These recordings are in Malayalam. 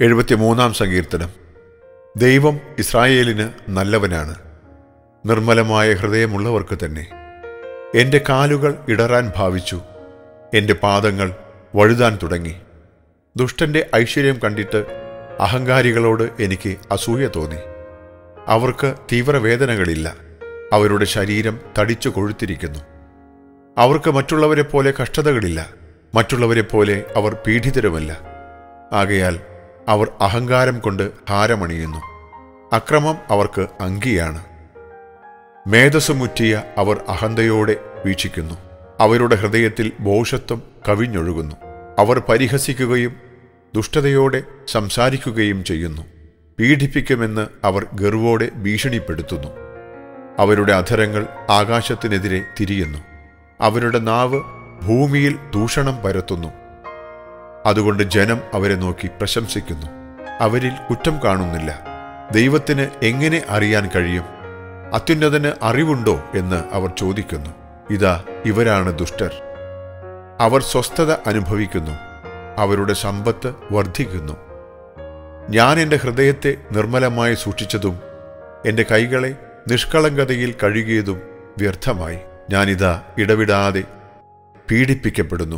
എഴുപത്തിമൂന്നാം സങ്കീർത്തനം ദൈവം ഇസ്രായേലിന് നല്ലവനാണ് നിർമ്മലമായ ഹൃദയമുള്ളവർക്ക് തന്നെ എൻ്റെ കാലുകൾ ഇടറാൻ ഭാവിച്ചു എൻ്റെ പാദങ്ങൾ വഴുതാൻ തുടങ്ങി ദുഷ്ടന്റെ ഐശ്വര്യം കണ്ടിട്ട് അഹങ്കാരികളോട് എനിക്ക് അസൂയ തോന്നി അവർക്ക് തീവ്രവേദനകളില്ല അവരുടെ ശരീരം തടിച്ചു കൊഴുത്തിരിക്കുന്നു അവർക്ക് മറ്റുള്ളവരെ പോലെ കഷ്ടതകളില്ല മറ്റുള്ളവരെ പോലെ അവർ പീഡിതരുമല്ല ആകയാൽ അവർ അഹങ്കാരം കൊണ്ട് ഹാരമണിയുന്നു അക്രമം അവർക്ക് അങ്കിയാണ് മേധസ്സുമുറ്റിയ അവർ അഹന്തയോടെ വീക്ഷിക്കുന്നു അവരുടെ ഹൃദയത്തിൽ ബോഷത്വം കവിഞ്ഞൊഴുകുന്നു അവർ പരിഹസിക്കുകയും ദുഷ്ടതയോടെ സംസാരിക്കുകയും ചെയ്യുന്നു പീഡിപ്പിക്കുമെന്ന് അവർ ഗർവോടെ ഭീഷണിപ്പെടുത്തുന്നു അവരുടെ അധരങ്ങൾ ആകാശത്തിനെതിരെ തിരിയുന്നു അവരുടെ നാവ് ഭൂമിയിൽ ദൂഷണം പരത്തുന്നു അതുകൊണ്ട് ജനം അവരെ നോക്കി പ്രശംസിക്കുന്നു അവരിൽ കുറ്റം കാണുന്നില്ല ദൈവത്തിന് എങ്ങനെ അറിയാൻ കഴിയും അത്യുന്നതന് അറിവുണ്ടോ എന്ന് അവർ ചോദിക്കുന്നു ഇതാ ഇവരാണ് ദുഷ്ടർ അവർ സ്വസ്ഥത അനുഭവിക്കുന്നു അവരുടെ സമ്പത്ത് വർദ്ധിക്കുന്നു ഞാൻ എൻ്റെ ഹൃദയത്തെ നിർമ്മലമായി സൂക്ഷിച്ചതും എൻ്റെ കൈകളെ നിഷ്കളങ്കതയിൽ കഴുകിയതും വ്യർത്ഥമായി ഞാനിതാ ഇടവിടാതെ പീഡിപ്പിക്കപ്പെടുന്നു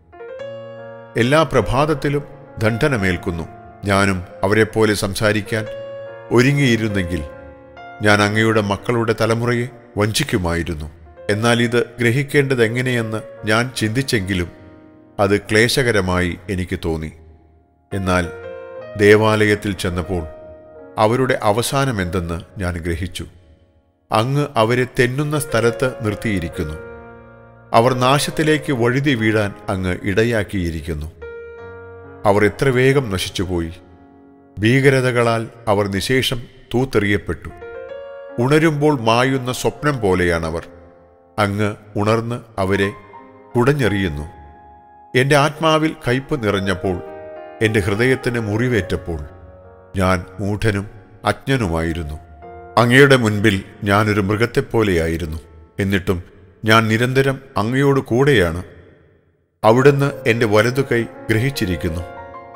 എല്ലാ പ്രഭാതത്തിലും ദണ്ഡനമേൽക്കുന്നു ഞാനും അവരെപ്പോലെ സംസാരിക്കാൻ ഒരുങ്ങിയിരുന്നെങ്കിൽ ഞാൻ അങ്ങയുടെ മക്കളുടെ തലമുറയെ വഞ്ചിക്കുമായിരുന്നു എന്നാൽ ഇത് ഗ്രഹിക്കേണ്ടതെങ്ങനെയെന്ന് ഞാൻ ചിന്തിച്ചെങ്കിലും അത് ക്ലേശകരമായി എനിക്ക് തോന്നി എന്നാൽ ദേവാലയത്തിൽ ചെന്നപ്പോൾ അവരുടെ അവസാനമെന്തെന്ന് ഞാൻ ഗ്രഹിച്ചു അങ്ങ് അവരെ തെന്നുന്ന സ്ഥലത്ത് നിർത്തിയിരിക്കുന്നു അവർ നാശത്തിലേക്ക് വഴുതി വീഴാൻ അങ്ങ് ഇടയാക്കിയിരിക്കുന്നു അവർ എത്ര വേഗം നശിച്ചുപോയി ഭീകരതകളാൽ അവർ നിശേഷം തൂത്തെറിയപ്പെട്ടു ഉണരുമ്പോൾ മായുന്ന സ്വപ്നം പോലെയാണവർ അങ്ങ് ഉണർന്ന് അവരെ കുടഞ്ഞെറിയുന്നു എൻ്റെ ആത്മാവിൽ കയ്പ് നിറഞ്ഞപ്പോൾ എൻ്റെ ഹൃദയത്തിന് മുറിവേറ്റപ്പോൾ ഞാൻ മൂഢനും അജ്ഞനുമായിരുന്നു അങ്ങയുടെ മുൻപിൽ ഞാനൊരു മൃഗത്തെപ്പോലെയായിരുന്നു എന്നിട്ടും ഞാൻ നിരന്തരം അങ്ങയോട് കൂടെയാണ് അവിടുന്ന് എൻ്റെ വലതു കൈ ഗ്രഹിച്ചിരിക്കുന്നു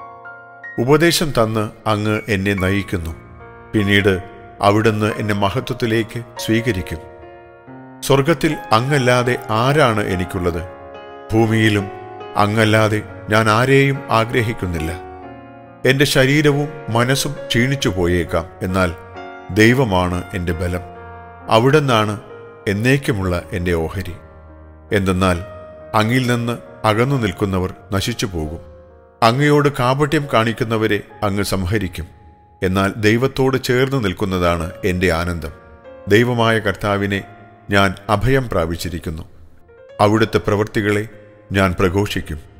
ഉപദേശം തന്ന് അങ്ങ് എന്നെ നയിക്കുന്നു പിന്നീട് അവിടുന്ന് എന്നെ മഹത്വത്തിലേക്ക് സ്വീകരിക്കും സ്വർഗത്തിൽ അങ്ങല്ലാതെ ആരാണ് എനിക്കുള്ളത് ഭൂമിയിലും അങ്ങല്ലാതെ ഞാൻ ആരെയും ആഗ്രഹിക്കുന്നില്ല എൻ്റെ ശരീരവും മനസ്സും ക്ഷീണിച്ചു പോയേക്കാം എന്നാൽ ദൈവമാണ് എൻ്റെ ബലം അവിടുന്നാണ് എന്നേക്കുമുള്ള എൻ്റെ ഓഹരി എന്തെന്നാൽ അങ്ങിൽ നിന്ന് അകന്നു നിൽക്കുന്നവർ നശിച്ചു പോകും അങ്ങയോട് കാപട്യം കാണിക്കുന്നവരെ അങ്ങ് സംഹരിക്കും എന്നാൽ ദൈവത്തോട് ചേർന്ന് നിൽക്കുന്നതാണ് എൻ്റെ ആനന്ദം ദൈവമായ കർത്താവിനെ ഞാൻ അഭയം പ്രാപിച്ചിരിക്കുന്നു അവിടുത്തെ പ്രവൃത്തികളെ ഞാൻ പ്രഘോഷിക്കും